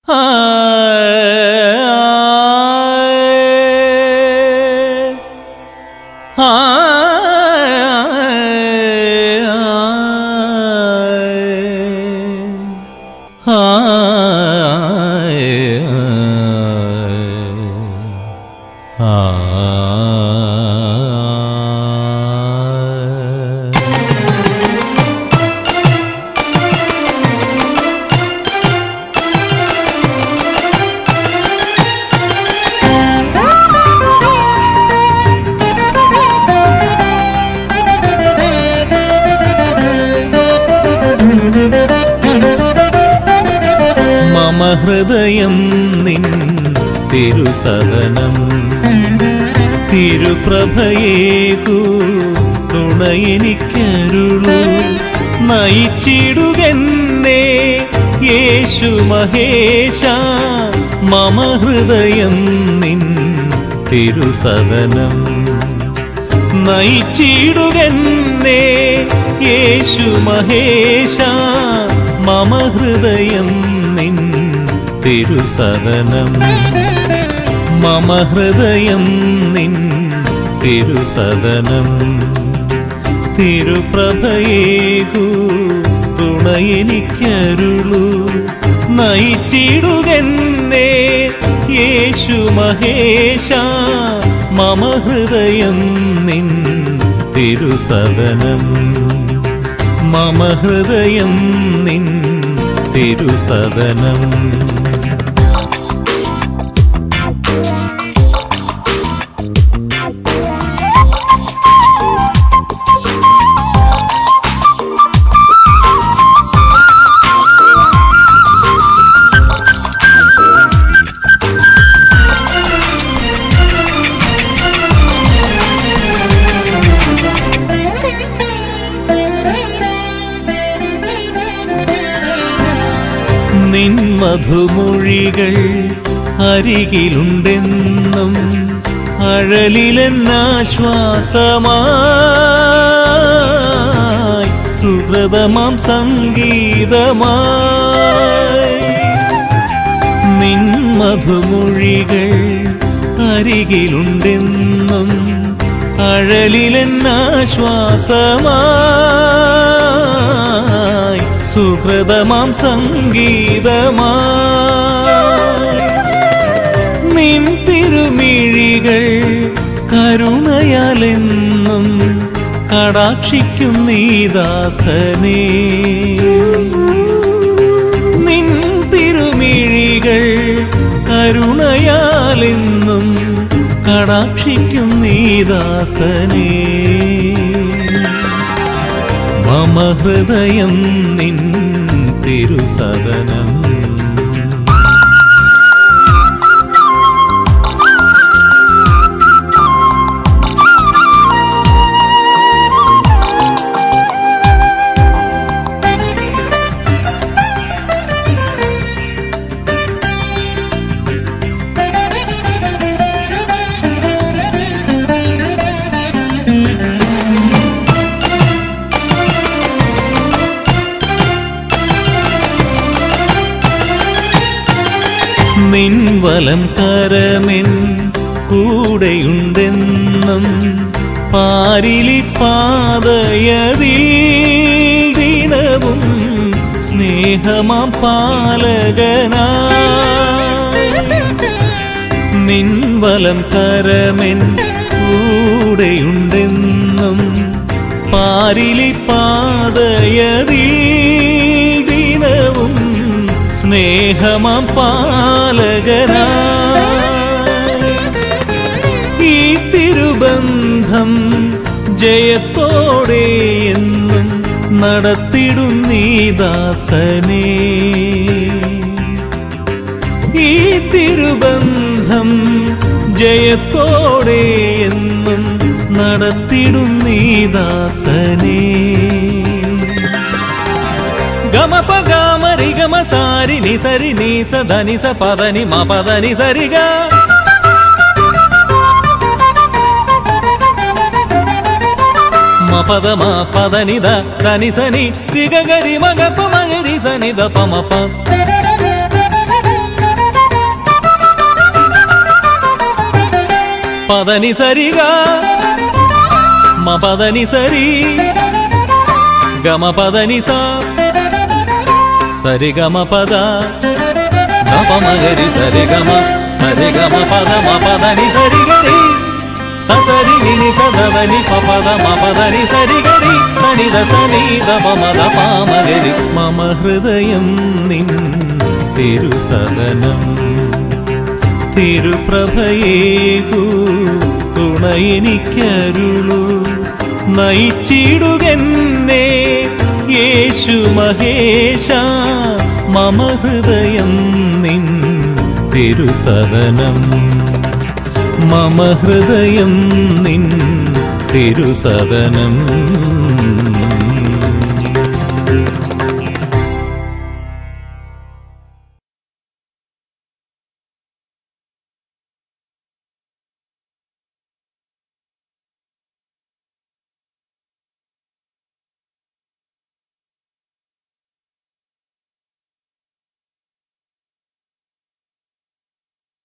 മമ ഹൃദയം നിൻ തിരുസദനം തിരുപ്രഭയേകു തുണയെനിക്കരുളു നയിച്ചിടുകെന്നെ യേശു മഹേശ മമ ഹൃദയം നിൻ തിരുസദനം നയിച്ചിടുകെന്നെ യേശു മഹേശ മമ ഹൃദയം നിൻ തിരുസദനം മമ ഹൃദയം നിൻ തിരുസദനം തിരുപ്രഭയേകു തുണയെനിക്കരുളു നയിച്ചിടുകെന്നെ യേശു മഹേശ മമ ഹൃദയം നിൻ തിരുസദനം മമ ഹൃദയം നിൻ തിരുസദനം നിൻ മധുമൊഴികൾ അരികിലുണ്ടെന്നും അഴലിലെന്നാശ്വാസമായി സുഹൃതമാം സംഗീതമായി നിൻ മധുമൊഴികൾ അരികിലുണ്ടെന്നും അഴലിലെന്നാശ്വാസമായി സുഹൃതമാം സംഗീതമായി നിൻ തിരുമിഴികൾ കരുണയാലെന്നും കടാക്ഷിക്കും നീദാസനേ നിൻ തിരുമിഴികൾ കരുണയാലെന്നും കടാക്ഷിക്കും നീദാസനേ മമ ഹൃദയം നിൻ തിരുസദനം നിൻ വലം കരമെൻ കൂടെയുണ്ടെന്നും പാരിലി പാതയതിൽ ദിനവും സ്നേഹമാം പാലകനാ നിൻ വലം കരമെൻ കൂടെയുണ്ടെന്നും പാരിലി പാതയതിൽ ദിനവും സ്നേഹമാം പാലകനാ ഈ തിരുബന്ധം ജയത്തോടെ എന്നും നടത്തിടും നീദാസനേ ഈ തിരുബന്ധം ജയത്തോടെ എന്നും നടത്തിടും നീദാസനേ గమప గామరి గమ సారి ని సరి ని స ధని స పదని మ పదని సరిగా మ పద మ పదని ద దని సని రిగ గరి మగ ప మగరి సని ద ప మ ప പദനി സരിഗ മപദനി സരി ഗമ പദനി സ സരി ഗമ പദ ഗമഗരി സരി ഗമ സരി ഗമ പദ മപദനി സരി ഗരി സസരി നിനി സദവനി പപദ മപദനി സരി ഗരി സനിത സനീത മമദ പാമഗരി മമ ഹൃദയം നിൻ തിരുസദനം തിരുപ്രഭയേകു തുണയെനിക്കരുളു നയിച്ചിടുകെന്നെ യേശു മഹേശ മമ ഹൃദയം നിൻ തിരുസദനം മമ ഹൃദയം നിൻ തിരുസദനം